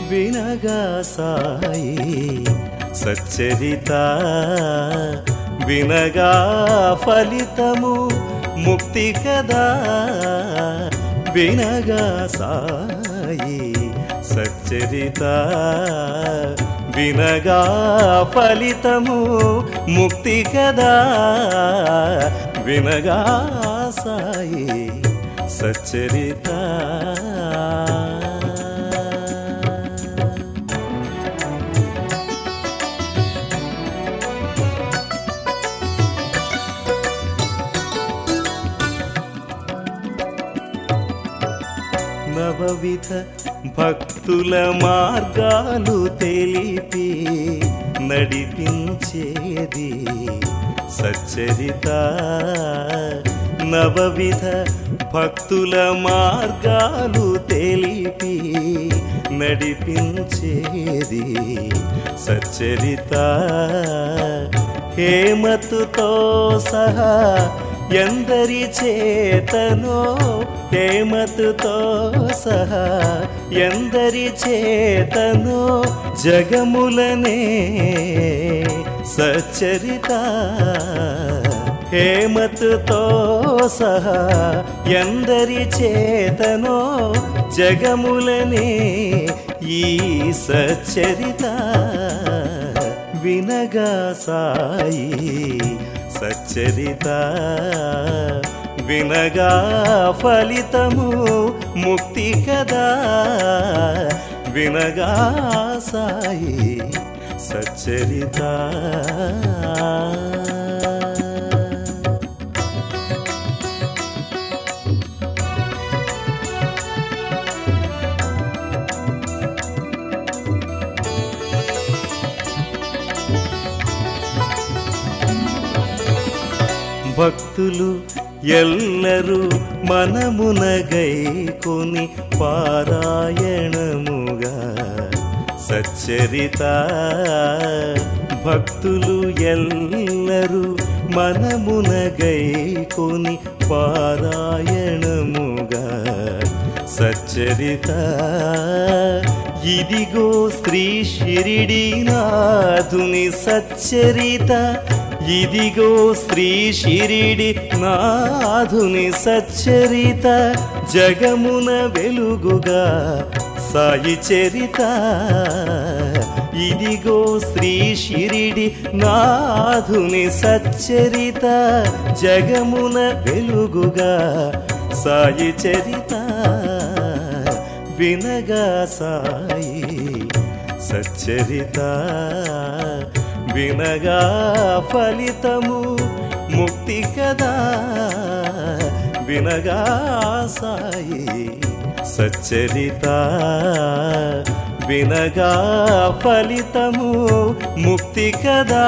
వినగా సాయి సచ్చరిత వినగా ఫలితము ముక్తి కదా వినగా సాయి సచ్చరిత వినగా ఫలితము ముక్తి కదా వినగా సాయి సచ్చరిత నవవిధ భక్తుల మార్గాలు తెలిపి నడిపించేది సచ్చరిత నవవిధ భక్తుల మార్గాలు తెలిపి నడిపించేది సచ్చరిత హేమతుతో సహా ఎందరి చేతనో హేమతుతో సహా ఎందరి చేతనో జగములనే సచ్చరిత హేమతుతో సహా ఎందరి చేతనో జగములనే ఈ సచ్చరిత వినగా సాయి సచ్చరిత వినగా ఫలితము ముక్తి కదా వినగా సాయి సచ్చరిత భక్తులు ఎల్లరూ మనమునగై కొని పారాయణముగా సచ్చరిత భక్తులు ఎల్లరూ మనమునగై కొని పారాయణముగా సచ్చరిత ఇదిగో శ్రీ షిరిడి నాథుని సచ్చరిత ఇదిగో శ్రీ షిరిడి నాథుని సచ్చరిత జగమున వెలుగుగా సాయి చరిత ఇదిగో శ్రీ షిరిడి నాథుని సచ్చరిత జగమున వెలుగుగా సాయి చరిత వినగా సాయి సచ్చరిత వినగా ఫలితము ముక్తి కదా వినగా సాయి సచ్చరిత వినగా ఫలితము ముక్తి కదా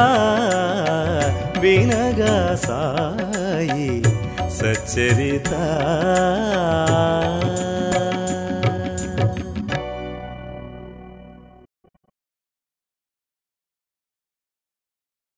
వినగా సాయి సచ్చరిత